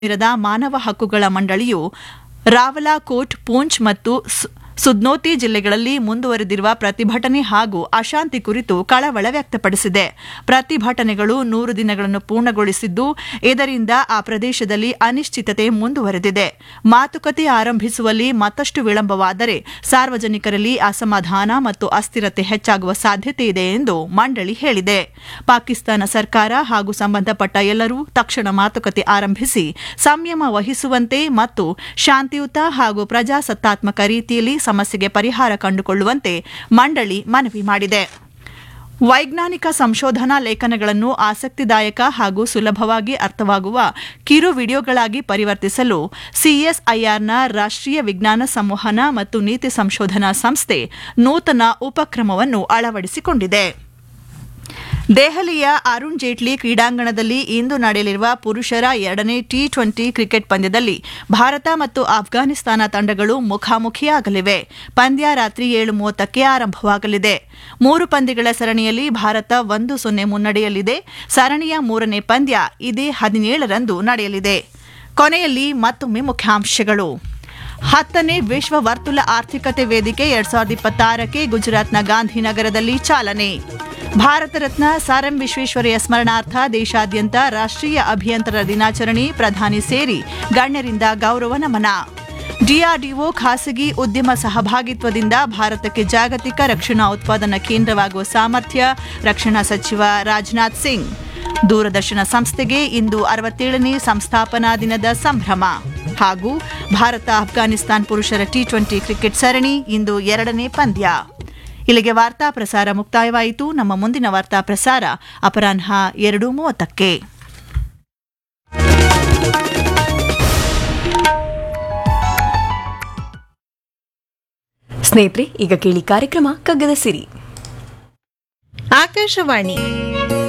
ಕಾಶ್ಮೀರದ ಮಾನವ ಹಕ್ಕುಗಳ ಮಂಡಳಿಯು ರಾವಲಾಕೋಟ್ ಪೂಂಚ್ ಮತ್ತು ಸು- ಸುದ್ನೋತಿ ಜಿಲ್ಲೆಗಳಲ್ಲಿ ಮುಂದುವರೆದಿರುವ ಪ್ರತಿಭಟನೆ ಹಾಗೂ ಅಶಾಂತಿ ಕುರಿತು ಕಳವಳ ವ್ಯಕ್ತಪಡಿಸಿದೆ ಪ್ರತಿಭಟನೆಗಳು ನೂರು ದಿನಗಳನ್ನು ಪೂರ್ಣಗೊಳಿಸಿದ್ದು ಇದರಿಂದ ಆ ಪ್ರದೇಶದಲ್ಲಿ ಅನಿಶ್ಚಿತತೆ ಮುಂದುವರೆದಿದೆ ಮಾತುಕತೆ ಆರಂಭಿಸುವಲ್ಲಿ ಮತ್ತಷ್ಟು ವಿಳಂಬವಾದರೆ ಸಾರ್ವಜನಿಕರಲ್ಲಿ ಅಸಮಾಧಾನ ಮತ್ತು ಅಸ್ಥಿರತೆ ಹೆಚ್ಚಾಗುವ ಸಾಧ್ಯತೆ ಇದೆ ಎಂದು ಮಂಡಳಿ ಹೇಳಿದೆ ಪಾಕಿಸ್ತಾನ ಸರ್ಕಾರ ಹಾಗೂ ಸಂಬಂಧಪಟ್ಟ ಎಲ್ಲರೂ ತಕ್ಷಣ ಮಾತುಕತೆ ಆರಂಭಿಸಿ ಸಂಯಮ ವಹಿಸುವಂತೆ ಮತ್ತು ಶಾಂತಿಯುತ ಹಾಗೂ ಪ್ರಜಾಸತ್ತಾತ್ಮಕ ರೀತಿಯಲ್ಲಿ ಸಮಸ್ಯೆಗೆ ಪರಿಹಾರ ಕಂಡುಕೊಳ್ಳುವಂತೆ ಮಂಡಳಿ ಮನವಿ ಮಾಡಿದೆ ವೈಜ್ಞಾನಿಕ ಸಂಶೋಧನಾ ಲೇಖನಗಳನ್ನು ಆಸಕ್ತಿದಾಯಕ ಹಾಗೂ ಸುಲಭವಾಗಿ ಅರ್ಥವಾಗುವ ಕಿರು ವಿಡಿಯೋಗಳಾಗಿ ಪರಿವರ್ತಿಸಲು ಸಿಎಸ್ಐಆರ್ನ ರಾಷ್ಟ್ರೀಯ ವಿಜ್ಞಾನ ಸಂವಹನ ಮತ್ತು ನೀತಿ ಸಂಶೋಧನಾ ಸಂಸ್ಥೆ ನೂತನ ಉಪಕ್ರಮವನ್ನು ಅಳವಡಿಸಿಕೊಂಡಿದೆ ದೆಹಲಿಯ ಅರುಣ್ ಜೇಟ್ಲಿ ಕ್ರೀಡಾಂಗಣದಲ್ಲಿ ಇಂದು ನಡೆಯಲಿರುವ ಪುರುಷರ ಎರಡನೇ ಟಿ ಟ್ವೆಂಟಿ ಕ್ರಿಕೆಟ್ ಪಂದ್ಯದಲ್ಲಿ ಭಾರತ ಮತ್ತು ಆಫ್ಘಾನಿಸ್ತಾನ ತಂಡಗಳು ಮುಖಾಮುಖಿಯಾಗಲಿವೆ ಪಂದ್ಯ ರಾತ್ರಿ ಏಳು ಮೂವತ್ತಕ್ಕೆ ಆರಂಭವಾಗಲಿದೆ ಮೂರು ಪಂದ್ಯಗಳ ಸರಣಿಯಲ್ಲಿ ಭಾರತ ಒಂದು ಸೊನ್ನೆ ಮುನ್ನಡೆಯಲ್ಲಿದೆ ಸರಣಿಯ ಮೂರನೇ ಪಂದ್ಯ ಇದೇ ಹದಿನೇಳರಂದು ನಡೆಯಲಿದೆ ಕೊನೆಯಲ್ಲಿ ಮತ್ತೊಮ್ಮೆ ಮುಖ್ಯಾಂಶಗಳು ಹತ್ತನೇ ವಿಶ್ವ ವರ್ತುಲ ಆರ್ಥಿಕತೆ ವೇದಿಕೆ ಎರಡ್ ಸಾವಿರದ ಇಪ್ಪತ್ತಾರಕ್ಕೆ ಗುಜರಾತ್ನ ಗಾಂಧಿನಗರದಲ್ಲಿ ಚಾಲನೆ ಭಾರತ ರತ್ನ ಸರ್ ಎಂ ವಿಶ್ವೇಶ್ವರಯ್ಯ ಸ್ಮರಣಾರ್ಥ ದೇಶಾದ್ಯಂತ ರಾಷ್ಟ್ರೀಯ ಅಭಿಯಂತರ ದಿನಾಚರಣೆ ಪ್ರಧಾನಿ ಸೇರಿ ಗಣ್ಯರಿಂದ ಗೌರವ ನಮನ ಡಿಆರ್ಡಿಒ ಖಾಸಗಿ ಉದ್ಯಮ ಸಹಭಾಗಿತ್ವದಿಂದ ಭಾರತಕ್ಕೆ ಜಾಗತಿಕ ರಕ್ಷಣಾ ಉತ್ಪಾದನಾ ಕೇಂದ್ರವಾಗುವ ಸಾಮರ್ಥ್ಯ ರಕ್ಷಣಾ ಸಚಿವ ರಾಜನಾಥ್ ಸಿಂಗ್ ದೂರದರ್ಶನ ಸಂಸ್ಥೆಗೆ ಇಂದು ಅರವತ್ತೇಳನೇ ಸಂಸ್ಥಾಪನಾ ದಿನದ ಸಂಭ್ರಮ ಹಾಗೂ ಭಾರತ ಆಫ್ಘಾನಿಸ್ತಾನ್ ಪುರುಷರ ಟಿ ಟ್ವೆಂಟಿ ಕ್ರಿಕೆಟ್ ಸರಣಿ ಇಂದು ಎರಡನೇ ಪಂದ್ಯ ಇಲ್ಲಿಗೆ ವಾರ್ತಾ ಪ್ರಸಾರ ಮುಕ್ತಾಯವಾಯಿತು ನಮ್ಮ ಮುಂದಿನ ವಾರ್ತಾ ಪ್ರಸಾರ ಅಪರಾಹ್ನ ಎರಡು ಮೂವತ್ತಕ್ಕೆ ಸ್ನೇಹಿತರೆ ಈಗ ಕೇಳಿ ಕಾರ್ಯಕ್ರಮ ಕಗ್ಗದ ಸಿರಿ ಆಕಾಶವಾಣಿ